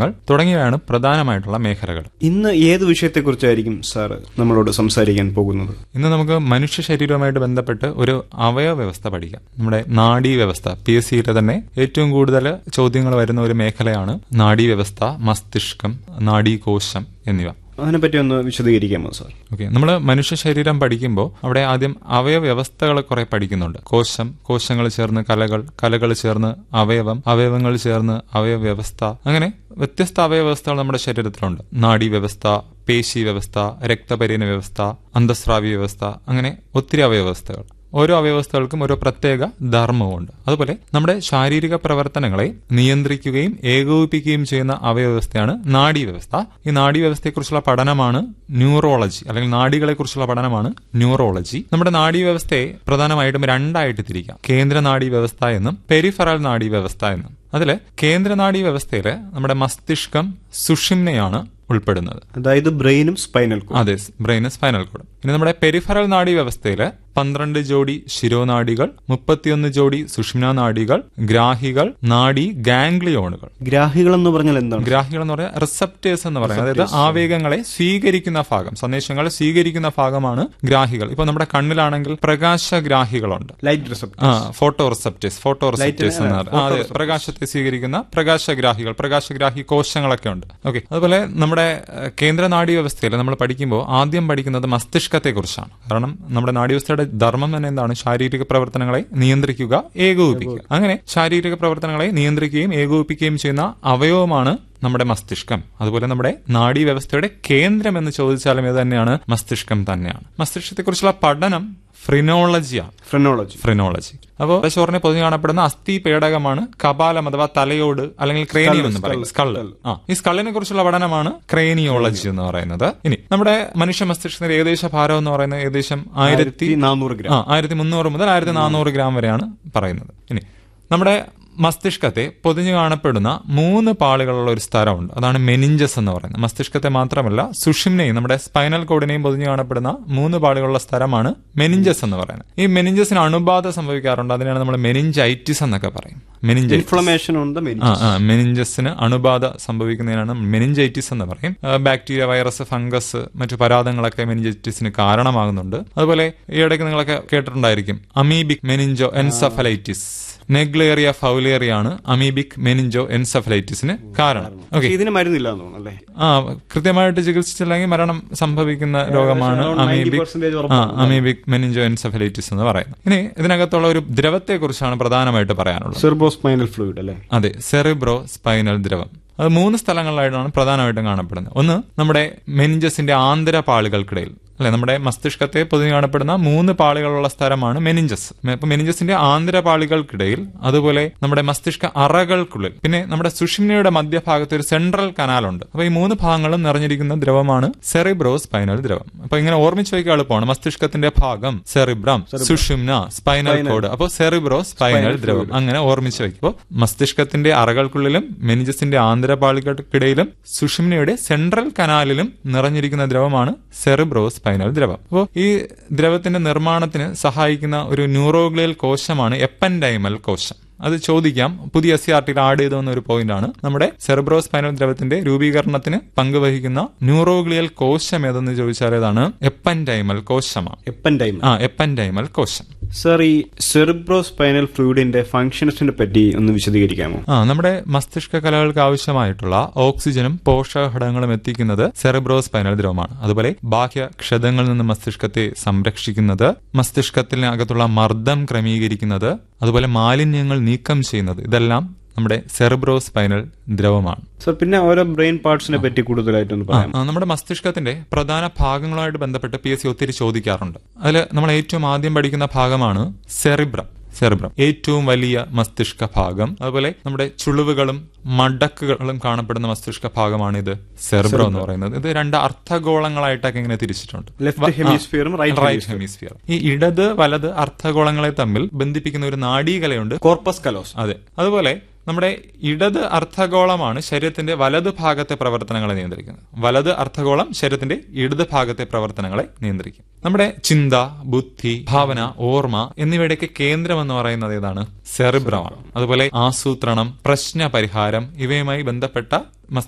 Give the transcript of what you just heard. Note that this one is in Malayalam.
അവയവങ്ങൾ തുടങ്ങിയവയാണ് പ്രധാനമായിട്ടുള്ള മേഖലകൾ ഇന്ന് ഏത് വിഷയത്തെക്കുറിച്ചായിരിക്കും സാർ നമ്മളോട് സംസാരിക്കാൻ പോകുന്നത് ഇന്ന് നമുക്ക് മനുഷ്യ ശരീരവുമായിട്ട് ബന്ധപ്പെട്ട് ഒരു അവയവ വ്യവസ്ഥ പഠിക്കാം നമ്മുടെ നാഡീ വ്യവസ്ഥ പി എസ് സിയിലെ തന്നെ ഏറ്റവും കൂടുതൽ ചോദ്യങ്ങൾ വരുന്ന ഒരു മേഖലയാണ് നാഡീ വ്യവസ്ഥ മസ്തിഷ്കം നാഡീകോശം എന്നിവ അതിനെപ്പറ്റി ഒന്ന് വിശദീകരിക്കാമോ സാർ ഓക്കെ നമ്മൾ മനുഷ്യ ശരീരം പഠിക്കുമ്പോൾ അവിടെ ആദ്യം അവയവ വ്യവസ്ഥകൾ കുറെ പഠിക്കുന്നുണ്ട് കോശം കോശങ്ങൾ ചേർന്ന് കലകൾ കലകൾ ചേർന്ന് അവയവം അവയവങ്ങൾ ചേർന്ന് അവയവ വ്യവസ്ഥ അങ്ങനെ വ്യത്യസ്ത അവയവ വ്യവസ്ഥകൾ നമ്മുടെ ശരീരത്തിലുണ്ട് നാഡീ വ്യവസ്ഥ പേശി വ്യവസ്ഥ രക്തപരീന വ്യവസ്ഥ അന്തസ്രാവി വ്യവസ്ഥ അങ്ങനെ ഒത്തിരി അവയവ വ്യവസ്ഥകൾ ഓരോ അവയവസ്ഥകൾക്കും ഓരോ പ്രത്യേക ധർമ്മവുമുണ്ട് അതുപോലെ നമ്മുടെ ശാരീരിക പ്രവർത്തനങ്ങളെ നിയന്ത്രിക്കുകയും ഏകോപിപ്പിക്കുകയും ചെയ്യുന്ന അവയവസ്ഥയാണ് നാഡീവ്യവസ്ഥ ഈ നാഡീവ്യവസ്ഥയെക്കുറിച്ചുള്ള പഠനമാണ് ന്യൂറോളജി അല്ലെങ്കിൽ നാഡികളെക്കുറിച്ചുള്ള പഠനമാണ് ന്യൂറോളജി നമ്മുടെ നാഡീവ്യവസ്ഥയെ പ്രധാനമായിട്ടും രണ്ടായിട്ട് തിരിക്കാം കേന്ദ്ര നാഡീവ്യവസ്ഥ എന്നും പെരിഫറൽ നാഡീവ്യവസ്ഥ എന്നും അതില് കേന്ദ്ര നാഡീവ്യവസ്ഥയില് നമ്മുടെ മസ്തിഷ്കം സുഷിമ്നയാണ് ഉൾപ്പെടുന്നത് അതായത് ബ്രെയിനും സ്പൈനൽ അതെ ബ്രെയിൻ സ്പൈനൽ കോഡ് ഇനി നമ്മുടെ പെരിഫറൽ നാഡി വ്യവസ്ഥയില് പന്ത്രണ്ട് ജോഡി ശിരോനാഡികൾ മുപ്പത്തിയൊന്ന് ജോഡി സുഷ്മന നാഡികൾ ഗ്രാഹികൾ നാഡി ഗാംഗ്ലിയോണുകൾ ഗ്രാഹികൾ എന്ന് പറഞ്ഞാൽ എന്താണ് ഗ്രാഹികൾ എന്ന് പറയാൻ റിസപ്റ്റേഴ്സ് എന്ന് പറയുന്നത് അതായത് ആവേഗങ്ങളെ സ്വീകരിക്കുന്ന ഭാഗം സന്ദേശങ്ങൾ സ്വീകരിക്കുന്ന ഭാഗമാണ് ഗ്രാഹികൾ ഇപ്പൊ നമ്മുടെ കണ്ണിലാണെങ്കിൽ പ്രകാശഗ്രാഹികളുണ്ട് ലൈറ്റ് റിസപ്റ്റ് ആ ഫോട്ടോ റിസപ്റ്റേഴ്സ് ഫോട്ടോ റിസപ്റ്റേഴ്സ് എന്ന് പറയും. ആ, അതെ പ്രകാശത്തെ സ്വീകരിക്കുന്ന പ്രകാശഗ്രാഹികൾ പ്രകാശഗ്രാഹി കോശങ്ങളൊക്കെ ഉണ്ട് ഓക്കെ അതുപോലെ നമ്മുടെ ഏഹ്, കേന്ദ്ര നാഡീ വ്യവസ്ഥയിൽ നമ്മൾ പഠിക്കുമ്പോൾ ആദ്യം പഠിക്കുന്നത് മസ്തിഷ്കത്തെ കുറിച്ചാണ് കാരണം നമ്മുടെ നാഡീവ്യവസ്ഥയുടെ ധർമ്മം തന്നെ എന്താണ് ശാരീരിക പ്രവർത്തനങ്ങളെ നിയന്ത്രിക്കുക ഏകോപിപ്പിക്കുക അങ്ങനെ ശാരീരിക പ്രവർത്തനങ്ങളെ നിയന്ത്രിക്കുകയും ഏകോപിപ്പിക്കുകയും ചെയ്യുന്ന അവയവമാണ് നമ്മുടെ മസ്തിഷ്കം അതുപോലെ നമ്മുടെ നാഡീ വ്യവസ്ഥയുടെ കേന്ദ്രം എന്ന് ചോദിച്ചാലും ഇത് തന്നെയാണ് മസ്തിഷ്കം തന്നെയാണ് മസ്തിഷ്കത്തെക്കുറിച്ചുള്ള പഠനം ഫ്രിനോളജിയാണ് ഫ്രെനോളജി ഫ്രിനോളജി അപ്പോൾ തലച്ചോറിനെ പൊതുവെ കാണപ്പെടുന്ന അസ്ഥി പേടകമാണ് കപാലം അഥവാ തലയോട് അല്ലെങ്കിൽ ക്രേനിയം എന്ന് പറയും സ്കള് ആ ഈ സ്കളിനെ കുറിച്ചുള്ള പഠനമാണ് ക്രേനിയോളജി എന്ന് പറയുന്നത് ഇനി നമ്മുടെ മനുഷ്യ മസ്തിഷ്കത്തിന്റെ ഏകദേശ ഭാരം എന്ന് പറയുന്നത് ഏകദേശം ആയിരത്തി നാനൂറ് ഗ്രാം ആ ആയിരത്തി മുന്നൂറ് മുതൽ ആയിരത്തി നാനൂറ് ഗ്രാം വരെയാണ് പറയുന്നത് ഇനി നമ്മുടെ മസ്തിഷ്കത്തെ പൊതിഞ്ഞു കാണപ്പെടുന്ന മൂന്ന് പാളികളുള്ള ഒരു സ്ഥലമുണ്ട് അതാണ് മെനിഞ്ചസ് എന്ന് പറയുന്നത് മസ്തിഷ്കത്തെ മാത്രമല്ല സുഷിമ്നെയും നമ്മുടെ സ്പൈനൽ കോഡിനെയും പൊതിഞ്ഞു കാണപ്പെടുന്ന മൂന്ന് പാളികളുള്ള സ്ഥലമാണ് മെനിഞ്ചസ് എന്ന് പറയുന്നത് ഈ മെനിഞ്ചസിന് അണുബാധ സംഭവിക്കാറുണ്ട് അതിനാണ് നമ്മൾ മെനിഞ്ചൈറ്റിസ് എന്നൊക്കെ പറയും മെനിഞ്ചൈറ്റിസ് ഇൻഫ്ലമേഷൻ ഉണ്ട് ആ ആ മെനിഞ്ചസിന് അണുബാധ സംഭവിക്കുന്നതിനാണ് മെനിഞ്ചൈറ്റിസ് എന്ന് പറയും ആ, ബാക്ടീരിയ വൈറസ് ഫംഗസ് മറ്റു പരാതങ്ങളൊക്കെ മെനിഞ്ചൈറ്റിസിന് കാരണമാകുന്നുണ്ട് അതുപോലെ ഈ ഇടയ്ക്ക് നിങ്ങളൊക്കെ കേട്ടിട്ടുണ്ടായിരിക്കും അമീബിക് മെനിഞ്ചോ എൻസഫലൈറ്റിസ് നെഗ്ലേറിയ ഫൗലേറിയാണ് അമീബിക് മെനിഞ്ചോ എൻസഫലൈറ്റിസിന് കാരണം ഓക്കെ ഇതിന് മരുന്നില്ല എന്ന് തോന്നുന്നു അല്ലേ ആ കൃത്യമായിട്ട് ചികിത്സിച്ചില്ലെങ്കിൽ മരണം സംഭവിക്കുന്ന രോഗമാണ് around 90% അമീബിക് ഉറപ്പാണ്. ആ അമീബിക് മെനിഞ്ചോ എൻസഫലൈറ്റിസ് എന്ന് പറയുന്നത് ഇനി ഇതിനകത്തുള്ള ഒരു ദ്രവത്തെ കുറിച്ചാണ് പ്രധാനമായിട്ട് പറയാനുള്ളത് സെർബോസ്പൈനൽ ഫ്ലൂയിഡ് അല്ലേ അതെ സെറിബ്രോ സ്പൈനൽ ദ്രവം അത് മൂന്ന് സ്ഥലങ്ങളിലായിട്ടാണ് പ്രധാനമായിട്ടും കാണപ്പെടുന്നത് ഒന്ന് നമ്മുടെ മെനിഞ്ചസിന്റെ ആന്തര പാളികൾക്കിടയിൽ അല്ലെ നമ്മുടെ മസ്തിഷ്കത്തെ പൊതുവെ കാണപ്പെടുന്ന മൂന്ന് പാളികളുള്ള സ്ഥലമാണ് മെനിഞ്ചസ് അപ്പൊ മെനിഞ്ചസിന്റെ ആന്തര പാളികൾക്കിടയിൽ അതുപോലെ നമ്മുടെ മസ്തിഷ്ക അറകൾക്കുള്ളിൽ പിന്നെ നമ്മുടെ സുഷിമ്നയുടെ മധ്യഭാഗത്ത് ഒരു സെൻട്രൽ കനാലുണ്ട് അപ്പൊ ഈ മൂന്ന് ഭാഗങ്ങളും നിറഞ്ഞിരിക്കുന്ന ദ്രവമാണ് സെറിബ്രോ സ്പൈനൽ ദ്രവം അപ്പൊ ഇങ്ങനെ ഓർമ്മിച്ച് വയ്ക്കാൻ എളുപ്പമാണ് മസ്തിഷ്കത്തിന്റെ ഭാഗം സെറിബ്രം സുഷിമ്ന സ്പൈനൽ കോഡ് അപ്പോൾ സെറിബ്രോ സ്പൈനൽ ദ്രവം അങ്ങനെ ഓർമ്മിച്ച് വയ്ക്കുമ്പോൾ മസ്തിഷ്കത്തിന്റെ അറകൾക്കുള്ളിലും മെനിജസിന്റെ ആന്തരപാളികൾക്കിടയിലും സുഷിമ്നയുടെ സെൻട്രൽ കനാലിലും നിറഞ്ഞിരിക്കുന്ന ദ്രവമാണ് സെറിബ്രോ സ്പൈനൽ ദ്രവം അപ്പോൾ ഈ ദ്രവത്തിന്റെ നിർമ്മാണത്തിന് സഹായിക്കുന്ന ഒരു ന്യൂറോഗ്ലിയൽ കോശമാണ് എപ്പൻഡൈമൽ കോശം അത് ചോദിക്കാം പുതിയ എസ് സി ആർ ടിയിൽ ആഡ് ചെയ്തു വന്ന ഒരു പോയിന്റ് ആണ് നമ്മുടെ സെറിബ്രോ സ്പൈനൽ ദ്രവത്തിന്റെ രൂപീകരണത്തിന് പങ്കുവഹിക്കുന്ന ന്യൂറോഗ്ലിയൽ കോശം ഏതെന്ന് ചോദിച്ചാൽ ഏതാണ് എപ്പൻഡൈമൽ കോശമാണ് എപ്പൻ ടൈം ആ എപ്പൻഡൈമൽ കോശം സർ ഈ സെറിബ്രോസ്പൈനൽ ഫ്ലൂയിഡിന്റെ ഫംഗ്ഷൻസിനെ പറ്റി ഒന്ന് വിശദീകരിക്കാമോ ആ നമ്മുടെ മസ്തിഷ്ക കലകൾക്ക് ആവശ്യമായിട്ടുള്ള ഓക്സിജനും പോഷകഘടകങ്ങളും എത്തിക്കുന്നത് സെറിബ്രോസ്പൈനൽ ദ്രവമാണ് അതുപോലെ ബാഹ്യ ക്ഷതങ്ങളിൽ നിന്ന് മസ്തിഷ്കത്തെ സംരക്ഷിക്കുന്നത് മസ്തിഷ്കത്തിനകത്തുള്ള മർദ്ദം ക്രമീകരിക്കുന്നത് അതുപോലെ മാലിന്യങ്ങൾ നീക്കം ചെയ്യുന്നത് ഇതെല്ലാം നമ്മുടെ സെറിബ്രോസ്പൈനൽ ദ്രവമാണ് സർ പിന്നെ ഓരോ ബ്രെയിൻ പാർട്സിനെ പറ്റി കൂടുതലായിട്ടൊന്ന് ആ, പറയാം ആ, നമ്മുടെ മസ്തിഷ്കത്തിന്റെ പ്രധാന ഭാഗങ്ങളുമായിട്ട് ബന്ധപ്പെട്ട് പി എസ് സി ഒത്തിരി ചോദിക്കാറുണ്ട് അതിൽ നമ്മൾ ഏറ്റവും ആദ്യം പഠിക്കുന്ന ഭാഗമാണ് സെറിബ്രം സെറിബ്രം ഏറ്റവും വലിയ മസ്തിഷ്ക ഭാഗം അതുപോലെ നമ്മുടെ ചുളിവുകളും മടക്കുകളും കാണപ്പെടുന്ന മസ്തിഷ്ക ഭാഗമാണ് ഇത് സെറിബ്രം എന്ന് പറയുന്നത് ഇത് രണ്ട് അർത്ഥഗോളങ്ങളായിട്ടൊക്കെ ഇങ്ങനെ തിരിച്ചിട്ടുണ്ട് ലെഫ്റ്റ് ഹെമിസ്ഫിയറും റൈറ്റ് റൈറ്റ് ഹെമിസ്ഫിയർ ഈ ഇടത് വലത് അർത്ഥഗോളങ്ങളെ തമ്മിൽ ബന്ധിപ്പിക്കുന്ന ഒരു നാഡീകലയുണ്ട് കോർപ്പസ് കലോസ് അതെ അതുപോലെ നമ്മുടെ ഇടത് അർദ്ധഗോളമാണ് ശരീരത്തിന്റെ വലത് ഭാഗത്തെ പ്രവർത്തനങ്ങളെ നിയന്ത്രിക്കുന്നത് വലത് അർദ്ധഗോളം ശരീരത്തിന്റെ ഇടത് ഭാഗത്തെ പ്രവർത്തനങ്ങളെ നിയന്ത്രിക്കും നമ്മുടെ ചിന്ത ബുദ്ധി ഭാവന ഓർമ്മ എന്നിവയുടെയൊക്കെ കേന്ദ്രം എന്ന് പറയുന്നത് ഏതാണ് സെറിബ്രമാണ് അതുപോലെ ആസൂത്രണം പ്രശ്ന പരിഹാരം ഇവയുമായി ബന്ധപ്പെട്ട